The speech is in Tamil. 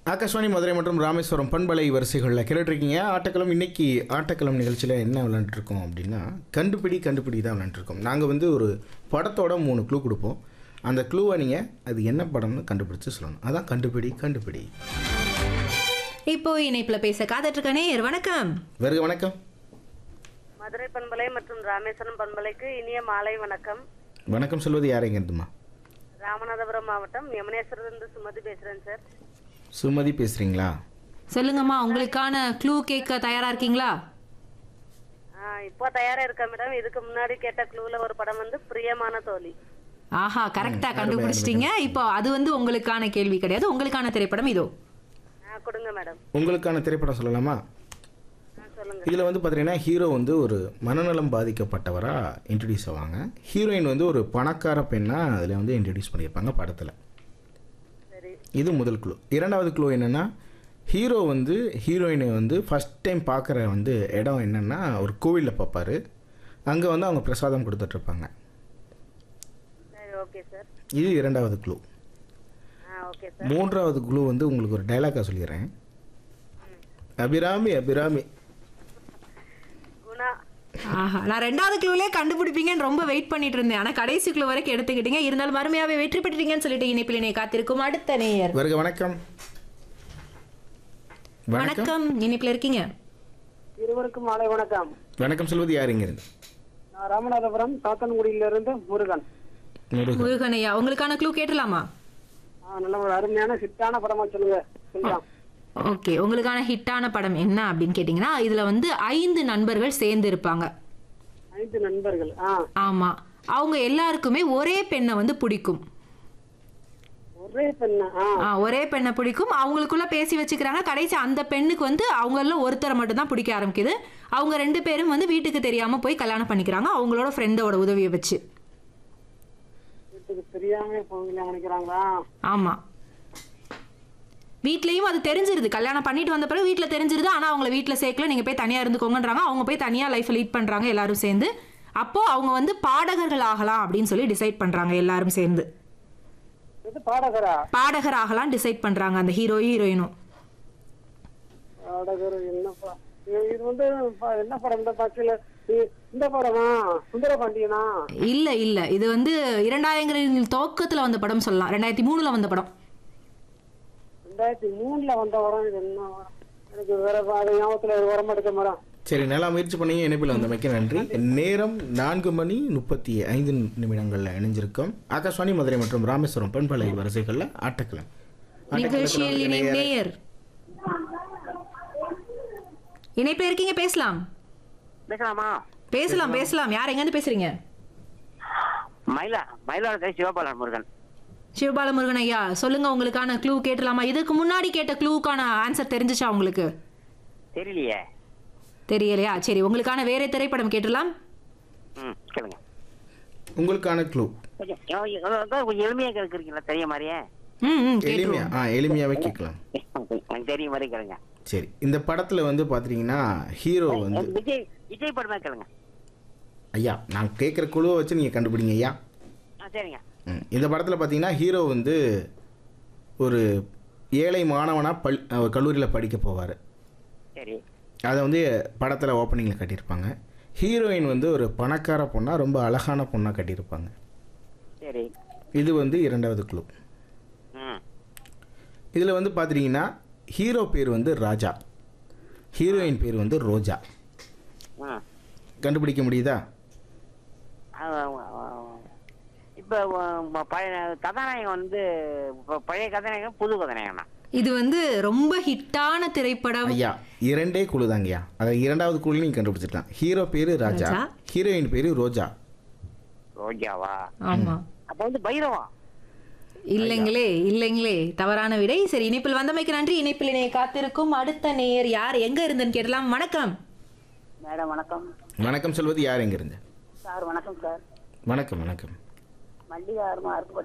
ஆகாஷ்வாணி மதுரை மற்றும் ராமேஸ்வரம் பண்பலை வரிசைகளில் கேட்டுட்ருக்கீங்க ஆட்டக்களம் இன்னைக்கு ஆட்டக்களம் நிகழ்ச்சியில் என்ன விளாண்டுருக்கோம் அப்படின்னா கண்டுபிடி கண்டுபிடி தான் விளாண்டுருக்கோம் நாங்கள் வந்து ஒரு படத்தோட மூணு க்ளூ கொடுப்போம் அந்த க்ளூவை நீங்கள் அது என்ன படம்னு கண்டுபிடிச்சு சொல்லணும் அதான் கண்டுபிடி கண்டுபிடி இப்போ இணைப்புல பேச காத்துட்டு இருக்க நேயர் வணக்கம் வருக வணக்கம் மதுரை பண்பலை மற்றும் ராமேஸ்வரம் பண்பலைக்கு இனிய மாலை வணக்கம் வணக்கம் சொல்வது யாரைங்கிறதுமா ராமநாதபுரம் மாவட்டம் யமுனேஸ்வரத்திலிருந்து சுமதி பேசுறேன் சார் சுமதி பேசுகிறீங்களா சொல்லுங்கம்மா உங்களுக்கான க்ளூ கேட்க தயாரா இருக்கீங்களா ஆ, இப்போ தயாரா இருக்கேன் மேடம் இதுக்கு முன்னாடி கேட்ட க்ளூல ஒரு படம் வந்து பிரியமான தோழி ஆஹா கரெக்டா கண்டுபிடிச்சிட்டீங்க இப்போ அது வந்து உங்களுக்கான கேள்வி கிடையாது உங்களுக்கான திரைப்படம் இதோ ஆ கொடுங்க மேடம் உங்களுக்கான திரைப்படம் சொல்லலாமா ஆ சொல்லுங்க இதில் வந்து பார்த்தீங்கன்னா ஹீரோ வந்து ஒரு மனநலம் பாதிக்கப்பட்டவராக இன்ட்ரடியூஸ் ஆவாங்க ஹீரோயின் வந்து ஒரு பணக்கார பெண்ணாக அதில் வந்து இன்ட்ரடியூஸ் பண்ணியிருப்பாங்க படத்தில் சரி இது முதல் க்ளூ இரண்டாவது க்ளூ என்னென்னா ஹீரோ வந்து ஹீரோயினை வந்து ஃபஸ்ட் டைம் பார்க்குற வந்து இடம் என்னென்னா ஒரு கோவிலில் பார்ப்பாரு அங்கே வந்து அவங்க பிரசாதம் கொடுத்துட்ருப்பாங்க சரி ஓகே சார் இது இரண்டாவது க்ளூ ஆ ஓகே சார் மூன்றாவது க்ளூ வந்து உங்களுக்கு ஒரு டைலாக்காக சொல்லிடுறேன் அபிராமி அபிராமி குணா ஆஹா நான் ரெண்டாவது க்ளூலே கண்டுபிடிப்பீங்கன்னு ரொம்ப வெயிட் பண்ணிட்டு இருந்தேன் ஆனா கடைசி க்ளூ வரைக்கும் எடுத்துக்கிட்டீங்க இருந்தாலும் மறுமையாவே வெற்றி பெற்றீங்கன்னு சொல்லிட்டு இணைப்பில் இணை காத்திருக்கும் அடுத்த நேயர் வருக வணக்கம் வணக்கம் வணக்கம் இணைப்பில் இருக்கீங்க இருவருக்கும் மாலை வணக்கம் வணக்கம் சொல்வது யாருங்கிறது நான் ராமநாதபுரம் சாத்தன்குடியிலிருந்து முருகன் முருகன் முருகனையா உங்களுக்கான க்ளூ கேட்டலாமா ஆ, நல்ல ஒரு அருமையான ஹிட்டான படமா சொல்லுங்க சொல்லலாம் ஓகே உங்களுக்கான ஹிட்டான படம் என்ன அப்படின்னு கேட்டிங்கன்னா இதுல வந்து ஐந்து நண்பர்கள் சேர்ந்து இருப்பாங்க ஐந்து நண்பர்கள் ஆ ஆமா அவங்க எல்லாருக்குமே ஒரே பெண்ணை வந்து பிடிக்கும் ஒரே பெண்ணா ஆ ஆ, ஒரே பெண்ணை பிடிக்கும் அவங்களுக்குள்ள பேசி வச்சுக்கிறாங்க கடைசி அந்த பெண்ணுக்கு வந்து அவங்கள ஒருத்தரை மட்டும் தான் பிடிக்க ஆரம்பிக்குது அவங்க ரெண்டு பேரும் வந்து வீட்டுக்கு தெரியாம போய் கல்யாணம் பண்ணிக்கிறாங்க அவங்களோட ஃப்ரெண்டோட உதவியை வச்சு வீட்டுக்கு தெரியாம போவீங்க நினைக்கிறாங்களா ஆமா வீட்லயும் அது தெரிஞ்சிருது கல்யாணம் பண்ணிட்டு வந்த பிறகு வீட்ல தெரிஞ்சிருது ஆனா அவங்கள வீட்ல சேர்க்கல நீங்க போய் தனியா இருந்துக்கோங்கன்றாங்க அவங்க போய் தனியா லைஃப் லீட் பண்றாங்க எல்லாரும் சேர்ந்து அப்போ அவங்க வந்து பாடகர்கள் ஆகலாம் அப்படின்னு சொல்லி டிசைட் பண்றாங்க எல்லாரும் சேர்ந்து இது பாடகரா பாடகர் ஆகலாம் டிசைட் பண்றாங்க அந்த ஹீரோ ஹீரோயினும் பாடகர் என்னப்பா இது இது வந்து ப- என்ன படம் இந்த பட்சியில இந்த படமா சுந்தர பாண்டியனா இல்ல இல்ல இது வந்து இரண்டாயிரங்களின் துவக்கத்துல வந்த படம் சொல்லலாம் ரெண்டாயிரத்தி மூணுல வந்த படம் ரெண்டாயிரத்தி மூணுல வந்த படம் இது என்ன படம்? எனக்கு வேற ப- அது ஞாபகத்துல வர மாட்டேங்க மேடம் சரி நல்லா முயற்சி பண்ணி இணைப்பில் வந்தமைக்கு நன்றி நேரம் நான்கு மணி முப்பத்தி ஐந்து நிமிடங்களில் இணைஞ்சிருக்கோம் ஆகாஷ்வாணி மதுரை மற்றும் ராமேஸ்வரம் பண்பலை வரிசைகளில் ஆட்டக்கிழமை நிகழ்ச்சியில் இணையும் நேயர் இணைப்பில் இருக்கீங்க பேசலாம் பேசலாமா பேசலாம் பேசலாம் யார் எங்க இருந்து பேசுறீங்க மயிலா மயிலாடுதுறை சிவபாலன் முருகன் சிவபால முருகன் ஐயா சொல்லுங்க உங்களுக்கான க்ளூ கேட்டலாமா இதுக்கு முன்னாடி கேட்ட க்ளூக்கான ஆன்சர் தெரிஞ்சுச்சா உங்களுக்கு தெரியலையே தெரியலையா சரி உங்களுக்கான வேற திரைப்படம் கேட்டலாம் ம் கேளுங்க உங்களுக்கான க்ளூ கொஞ்சம் அதான் அதான் கொஞ்சம் எளிமையா கேட்குறீங்களா தெரிய மாதிரியே ம் ம் எளிமையா கேட்டுருவோம் ஆ எளிமையாகவே கேட்கலாம் எனக்கு தெரிய மாதிரி கேளுங்க சரி இந்த படத்தில் வந்து பார்த்தீங்கன்னா ஹீரோ வந்து விஜய் விஜய் படமே கேளுங்க ஐயா நான் கேட்குற குழுவை வச்சு நீங்கள் கண்டுபிடிங்க ஐயா ஆ சரிங்க ம். இந்த படத்தில் பார்த்தீங்கன்னா ஹீரோ வந்து ஒரு ஏழை மாணவனாக பல் கல்லூரியில் படிக்க போவார் சரி அதை வந்து படத்தில் ஓப்பனிங்கில் கட்டியிருப்பாங்க ஹீரோயின் வந்து ஒரு பணக்கார பொண்ணாக ரொம்ப அழகான பொண்ணாக கட்டியிருப்பாங்க சரி இது வந்து இரண்டாவது குழு ம் இதில் வந்து பார்த்துட்டிங்கன்னா ஹீரோ பேர் வந்து ராஜா ஹீரோயின் பேர் வந்து ரோஜா ம் கண்டுபிடிக்க முடியுதா இப்போ பழைய கதாநாயகன் வந்து இப்ப பழைய கதாநாயகன் புது கதாநாயகனா இது வந்து ரொம்ப ஹிட்டான திரைப்படம் ஐயா இரண்டே குழு தாங்கய்யா அதை இரண்டாவது குழு நீங்கள் கண்டுபிடிச்சிருக்கலாம் ஹீரோ பேர் ராஜா ராஜா. ஹீரோயின் பேர் ரோஜா ரோஜாவா ஆமா அப்போ வந்து பைரவா இல்லைங்களே இல்லைங்களே தவறான விடை சரி இணைப்பில் வந்தமைக்கு நன்றி இணைப்பில் இணைய காத்திருக்கும் அடுத்த நேயர் யார் எங்க இருந்துன்னு கேட்டலாம் வணக்கம் மேடம் வணக்கம் வணக்கம் சொல்வது யார் எங்கிருந்து சார் வணக்கம் சார் வணக்கம் வணக்கம் மல்லிகா அருமா